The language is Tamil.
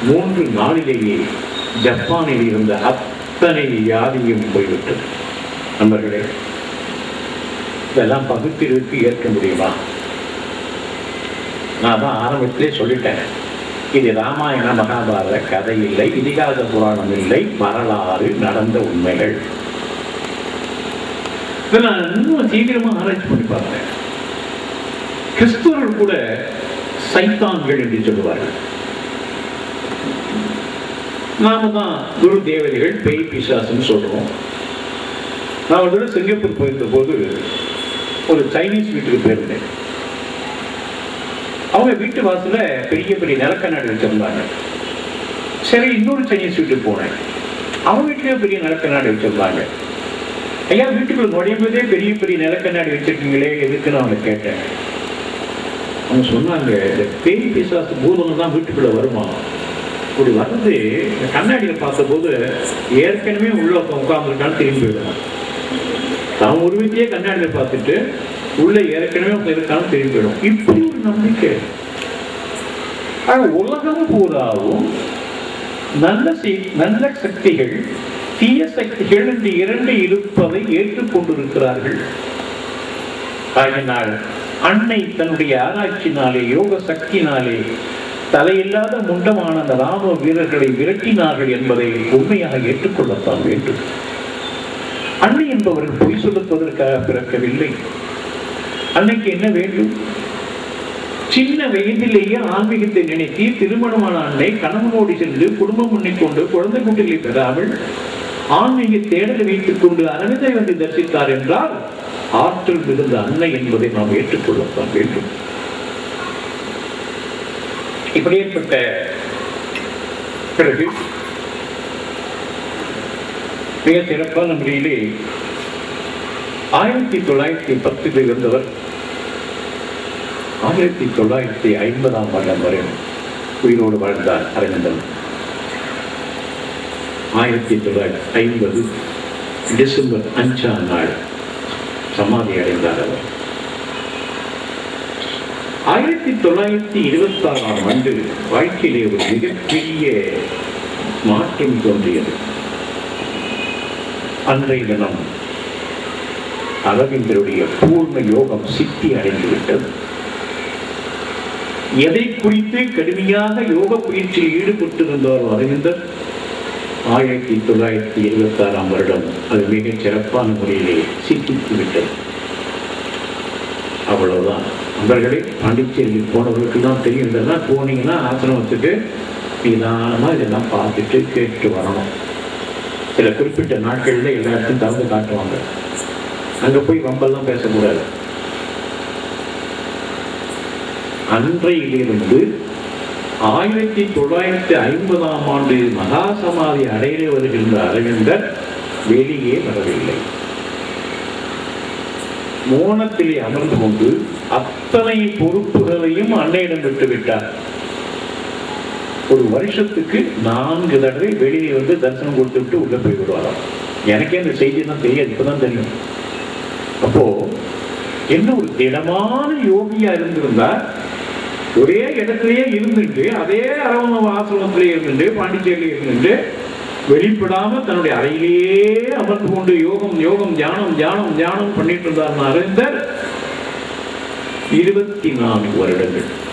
மூன்று நாளிலேயே ஜப்பானில் இருந்த அத்தனை வியாதியும் போய்விட்டது நண்பர்களே இதெல்லாம் பகுத்தறிவுக்கு ஏற்க முடியுமா நான் தான் ஆரம்பத்திலே சொல்லிட்டேன் இது ராமாயண மகாபாரத கதை இல்லை இதிகாச புராணம் இல்லை வரலாறு நடந்த உண்மைகள் இதை நான் இன்னும் தீவிரமா ஆராய்ச்சி பண்ணி பார்த்தேன் கிறிஸ்துவர்கள் கூட சைத்தான்கள் என்று சொல்லுவார்கள் நாம தான் குரு தேவதைகள் பேய் பிசாசுன்னு சொல்றோம் நான் ஒரு தடவை சிங்கப்பூர் போயிருந்த போது ஒரு சைனீஸ் வீட்டுக்கு போயிருந்தேன் அவங்க வீட்டு வாசல்ல பெரிய பெரிய நிலக்கண்ணாடி வச்சிருந்தாங்க சரி இன்னொரு சைனீஸ் வீட்டுக்கு போனேன் அவங்க வீட்லயும் பெரிய நிலக்கண்ணாடி வச்சிருந்தாங்க ஐயா வீட்டுக்குள்ள நுழையும் போதே பெரிய பெரிய நிலக்கண்ணாடி வச்சிருக்கீங்களே எதுக்குன்னு அவங்க கேட்டேன் அவங்க சொன்னாங்க இந்த பேய் பிசாசு பூதம் தான் வீட்டுக்குள்ள வருமா இப்படி வந்து இந்த கண்ணாடியை பார்த்தபோது ஏற்கனவே உள்ள உட்காந்துருக்கான்னு திரும்பி போயிடுவான் தான் உருவத்தையே கண்ணாடியில பார்த்துட்டு உள்ள ஏற்கனவே ஒருத்தன் இருக்கான்னு திரும்பி போயிடும் இப்படி ஒரு நம்பிக்கை ஆனா உலகம் பூராவும் நல்ல செய்- நல்ல சக்திகள் தீய சக்திகள் என்று இரண்டு இருப்பதை ஏற்றுக்கொண்டிருக்கிறார்கள் ஆகினால் அன்னை தன்னுடைய ஆராய்ச்சினாலே யோக சக்தினாலே தலையில்லாத முண்டமான அந்த ராணுவ வீரர்களை விரட்டினார்கள் என்பதை உண்மையாக ஏற்றுக்கொள்ளத்தான் வேண்டும் அன்னை என்பவர்கள் பொய் சொல்லுவதற்காக பிறக்கவில்லை அன்னைக்கு என்ன வேண்டும் சின்ன வயதிலேயே ஆன்மீகத்தை நினைத்து திருமணமான அன்னை கணவனோடு சென்று குடும்பம் பண்ணிக்கொண்டு குழந்தை குட்டிகளை பெறாமல் ஆன்மீக தேடலை வைத்துக் கொண்டு அரவிந்தை வந்து தரிசித்தார் என்றால் ஆற்றல் மிகுந்த அன்னை என்பதை நாம் ஏற்றுக்கொள்ளத்தான் வேண்டும் இப்படி ஏற்பட்ட பிறகு மிக சிறப்பான முறையிலே ஆயிரத்தி தொள்ளாயிரத்தி பத்தில் இருந்தவர் ஆயிரத்தி தொள்ளாயிரத்தி ஐம்பதாம் வருடம் வரை உயிரோடு வாழ்ந்தார் அரவிந்தன் ஆயிரத்தி தொள்ளாயிரத்தி ஐம்பது டிசம்பர் அஞ்சாம் நாள் சமாதி அடைந்தார் அவர் ஆயிரத்தி தொள்ளாயிரத்தி இருபத்தி ஆறாம் ஆண்டு வாழ்க்கையிலே ஒரு மிகப்பெரிய மாற்றம் தோன்றியது அன்றைய தினம் அரவிந்தருடைய பூர்ண யோகம் சித்தி அடைந்து விட்டது எதை குறித்து கடுமையாக யோக பயிற்சியில் ஈடுபட்டிருந்தவர் அரவிந்தர் ஆயிரத்தி தொள்ளாயிரத்தி இருபத்தி ஆறாம் வருடம் அது மிகச் சிறப்பான முறையிலே சித்தித்து விட்டது அவ்வளவுதான் நண்பர்களே பாண்டிச்சேரி போனவர்களுக்கெல்லாம் தெரியும் இதெல்லாம் போனீங்கன்னா ஆசிரமத்துக்கு நிதானமா இதெல்லாம் பார்த்துட்டு கேட்டு வரணும் சில குறிப்பிட்ட நாட்கள்ல எல்லா இடத்தையும் திறந்து காட்டுவாங்க அங்க போய் வம்பெல்லாம் பேசக்கூடாது அன்றையிலிருந்து ஆயிரத்தி தொள்ளாயிரத்தி ஐம்பதாம் ஆண்டு மகா சமாதி அடையில வருகின்ற அரவிந்தர் வெளியே வரவில்லை மோனத்திலே அமர்ந்து கொண்டு அத்தனை பொறுப்புகளையும் அன்னையிடம் விட்டு விட்டார் ஒரு வருஷத்துக்கு நான்கு தடவை வெளியே வந்து தரிசனம் கொடுத்து விட்டு உள்ள போய் விடுவாராம் எனக்கே அந்த செய்தியெல்லாம் தெரியாது இப்பதான் தெரியும் அப்போ என்ன ஒரு திடமான யோகியா இருந்திருந்தா ஒரே இடத்திலேயே இருந்துட்டு அதே அரவண ஆசிரமத்திலே இருந்துட்டு பாண்டிச்சேரியிலே இருந்துட்டு வெளிப்படாம தன்னுடைய அறையிலேயே அமர்ந்து கொண்டு யோகம் யோகம் தியானம் தியானம் தியானம் பண்ணிட்டு இருந்தார் அரவிந்தர் இருபத்தி நான்கு வருடங்கள்